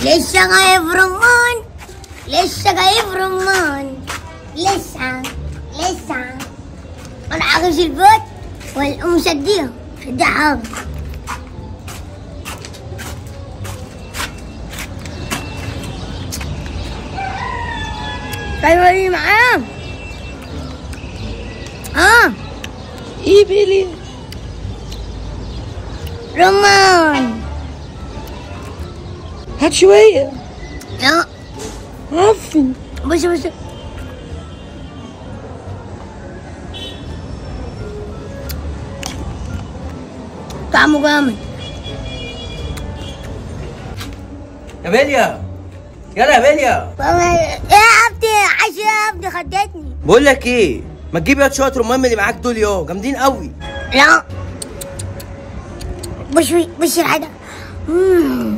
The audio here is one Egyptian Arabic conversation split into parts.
لسه جايب رمان لسه جايب رمان لسه لسه انا عاوز البيت والام سديها سديها حاضر ايوه اللي معاه اه ايه بيلي رمان هات شوية لا عفن بص بص طعمه جامد يا بيليا يلا يا بيليا ايه يا عبدي عايز ايه يا عبدي خدتني بقول لك ايه ما تجيب يا شويه رمان من اللي معاك دول يو جامدين قوي لا بص بص الحاجة مم.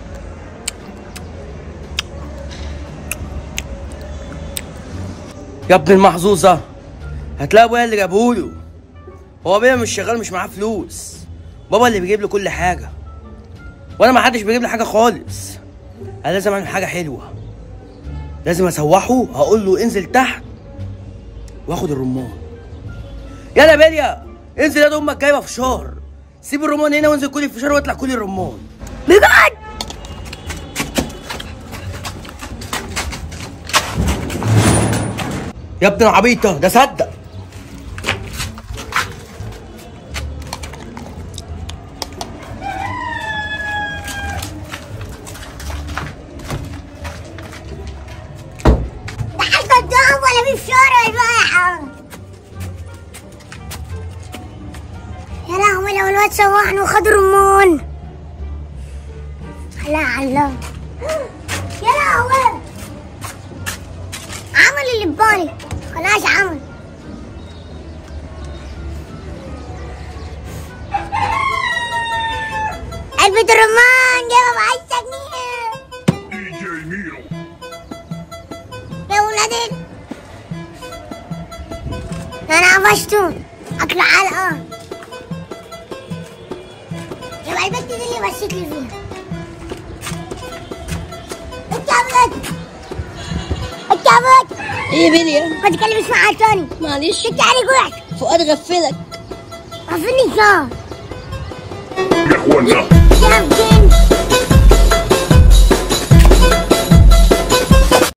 يا ابن المحظوظه هتلاقي ابويا اللي جابهوله هو ابويا مش شغال مش معاه فلوس بابا اللي بيجيب له كل حاجه وانا ما حدش بيجيب لي حاجه خالص انا لازم اعمل حاجه حلوه لازم اسوحه هقول له انزل تحت واخد الرمان يلا يا بيليا انزل يا ده امك جايبه فشار سيب الرمان هنا وانزل كل الفشار واطلع كل الرمان بجد يا ابن العبيطه ده صدق ده حاجة قدام ولا في فشار ولا في حاجة يا لهوي لو الواد سوحنا وخد رمان لا علام يا لهوي عمل اللي ببالي خلاص عمل علبة الرمان جايبة بعشرة جنيه يا ولادي انا قفشته اكل علقة يبقى البت دي اللي بصيت لي فيها انت يا ولد انت يا ولد ايه بيليا ما تتكلمش معاه تاني معلش انت عليك وحش فؤاد غفلك عارفيني صار يا اخوانا شاف جن